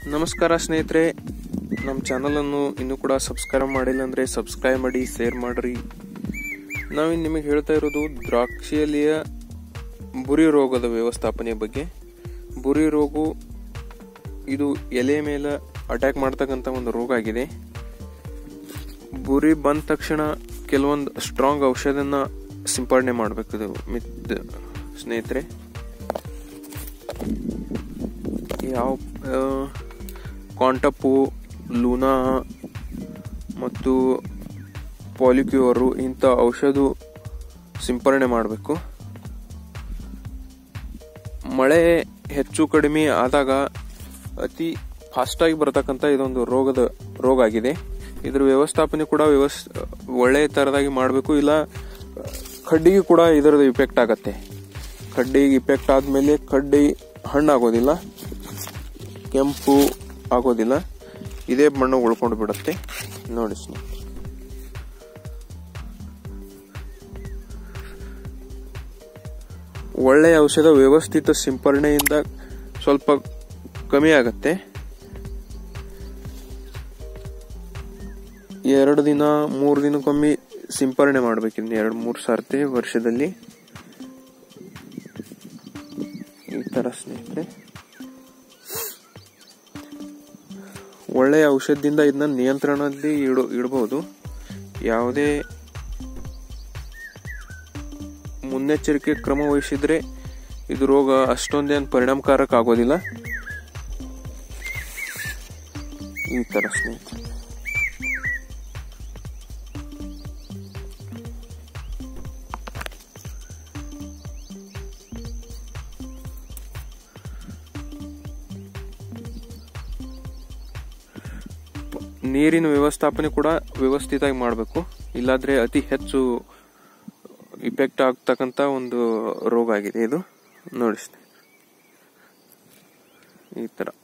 ನಮಸ್ಕಾರ ಸ್ನೇಹಿತರೆ ನಮ್ಮ ಚಾನಲನ್ನು ಇನ್ನೂ ಕೂಡ ಸಬ್ಸ್ಕ್ರೈಬ್ ಮಾಡಿಲ್ಲ ಅಂದರೆ ಸಬ್ಸ್ಕ್ರೈಬ್ ಮಾಡಿ ಶೇರ್ ಮಾಡಿರಿ ನಾವಿನ್ನು ನಿಮಗೆ ಹೇಳ್ತಾ ಇರೋದು ದ್ರಾಕ್ಷಿಯಲ್ಲಿಯ ಬುರಿ ರೋಗದ ವ್ಯವಸ್ಥಾಪನೆ ಬಗ್ಗೆ ಬುರಿ ರೋಗ ಇದು ಎಲೆ ಮೇಲೆ ಅಟ್ಯಾಕ್ ಮಾಡ್ತಕ್ಕಂಥ ಒಂದು ರೋಗ ಆಗಿದೆ ಬುರಿ ಬಂದ ತಕ್ಷಣ ಕೆಲವೊಂದು ಸ್ಟ್ರಾಂಗ್ ಔಷಧನ ಸಿಂಪಡಣೆ ಮಾಡಬೇಕು ಇದು ಮಿತ್ ಸ್ನೇಹಿತರೆ ಯಾವ ಕಾಂಟಪ್ಪು ಲೂನಾ ಮತ್ತು ಪಾಲಿಕ್ಯೂರು ಇಂಥ ಔಷಧ ಸಿಂಪರಣೆ ಮಾಡಬೇಕು ಮಳೆ ಹೆಚ್ಚು ಕಡಿಮೆ ಆದಾಗ ಅತಿ ಫಾಸ್ಟಾಗಿ ಬರತಕ್ಕಂಥ ಇದೊಂದು ರೋಗದ ರೋಗ ಆಗಿದೆ ಇದ್ರ ವ್ಯವಸ್ಥಾಪನೆ ಕೂಡ ವ್ಯವಸ್ ಒಳ್ಳೆ ಥರದಾಗಿ ಮಾಡಬೇಕು ಇಲ್ಲ ಕಡ್ಡಿಗೆ ಕೂಡ ಇದರದ್ದು ಇಫೆಕ್ಟ್ ಆಗತ್ತೆ ಕಡ್ಡಿಗೆ ಇಫೆಕ್ಟ್ ಆದಮೇಲೆ ಕಡ್ಡಿ ಹಣ್ಣಾಗೋದಿಲ್ಲ ಕೆಂಪು ಆಗೋದಿಲ್ಲ ಇದೇ ಮಣ್ಣು ಉಳ್ಕೊಂಡು ಬಿಡುತ್ತೆ ನೋಡಿ ಸ್ನೇಹಿತರೆ ಒಳ್ಳೆಯ ಔಷಧ ವ್ಯವಸ್ಥಿತ ಸಿಂಪರಣೆಯಿಂದ ಸ್ವಲ್ಪ ಕಮ್ಮಿ ಆಗತ್ತೆ ಎರಡು ದಿನ ಮೂರು ದಿನಕ್ಕೊಮ್ಮೆ ಸಿಂಪರಣೆ ಮಾಡ್ಬೇಕಿನ್ನು ಎರಡು ಮೂರು ಸರ್ತಿ ವರ್ಷದಲ್ಲಿ ಈ ತರ ಸ್ನೇಹಿತರೆ ಒಳ್ಳೆಯ ಔಷಧದಿಂದ ಇದನ್ನ ನಿಯಂತ್ರಣದಲ್ಲಿ ಇಡು ಇಡಬಹುದು ಯಾವುದೇ ಮುನ್ನೆಚ್ಚರಿಕೆ ಕ್ರಮ ವಹಿಸಿದ್ರೆ ಇದು ರೋಗ ಅಷ್ಟೊಂದೇನು ಪರಿಣಾಮಕಾರಕ ಆಗೋದಿಲ್ಲ ಈ ತರ ಸ್ನೇಹಿತರೆ ನೀರಿನ ವ್ಯವಸ್ಥಾಪನೆ ಕೂಡ ವ್ಯವಸ್ಥಿತವಾಗಿ ಮಾಡಬೇಕು ಇಲ್ಲಾದ್ರೆ ಅತಿ ಹೆಚ್ಚು ಇಫೆಕ್ಟ್ ಆಗ್ತಕ್ಕಂಥ ಒಂದು ರೋಗ ಆಗಿದೆ ಇದು ನೋಡಿ ಸ್ನೇಹಿತರೆ. ಈ ತರ